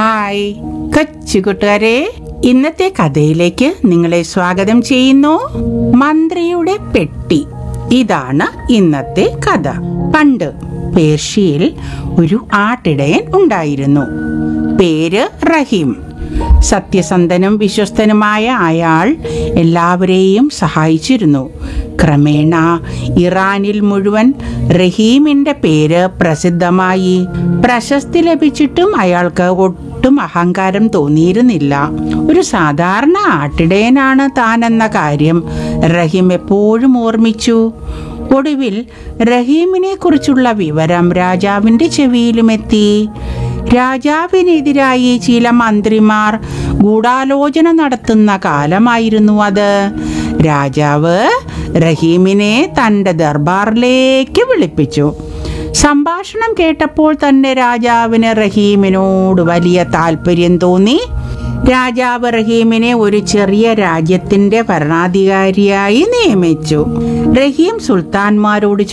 hi കൊച്ചു കൂട്ടുകാരെ ഇന്നത്തെ കഥയിലേക്ക് നിങ്ങളെ സ്വാഗതം ചെയ്യുന്നു മന്ത്രിയുടെ പെട്ടി ഇതാണ് ഇന്നത്തെ കഥ പണ്ട് പേർഷ്യയിൽ ഒരു ആട്ടിടയൻ ഉണ്ടായിരുന്നു പേര് റഹീം സത്യസന്ധനും വിശ്വസ്തനുമായ അയാൾ എല്ലാവരെയും സഹായിച്ചിരുന്നു ക്രമേണ ഇറാനിൽ മുഴുവൻ റഹീമിന്റെ പേര് പ്രസിദ്ധമായി പ്രശസ്തി ലഭിച്ചിട്ടും അയാൾക്ക് ഒട്ടും അഹങ്കാരം തോന്നിയിരുന്നില്ല ഒരു സാധാരണ ആട്ടിടയനാണ് താനെന്ന കാര്യം റഹീം എപ്പോഴും ഓർമ്മിച്ചു ഒടുവിൽ റഹീമിനെ കുറിച്ചുള്ള വിവരം രാജാവിന്റെ ചെവിയിലുമെത്തി രാജാവിനെതിരായി ചില മന്ത്രിമാർ ഗൂഢാലോചന നടത്തുന്ന കാലമായിരുന്നു അത് രാജാവ് റഹീമിനെ തൻ്റെ ദർബാറിലേക്ക് വിളിപ്പിച്ചു സംഭാഷണം കേട്ടപ്പോൾ തന്നെ രാജാവിന് റഹീമിനോട് വലിയ താല്പര്യം തോന്നി രാജാവ് റഹീമിനെ ഒരു ചെറിയ രാജ്യത്തിന്റെ ഭരണാധികാരിയായി നിയമിച്ചു റഹീം സുൽത്താൻമാരോട്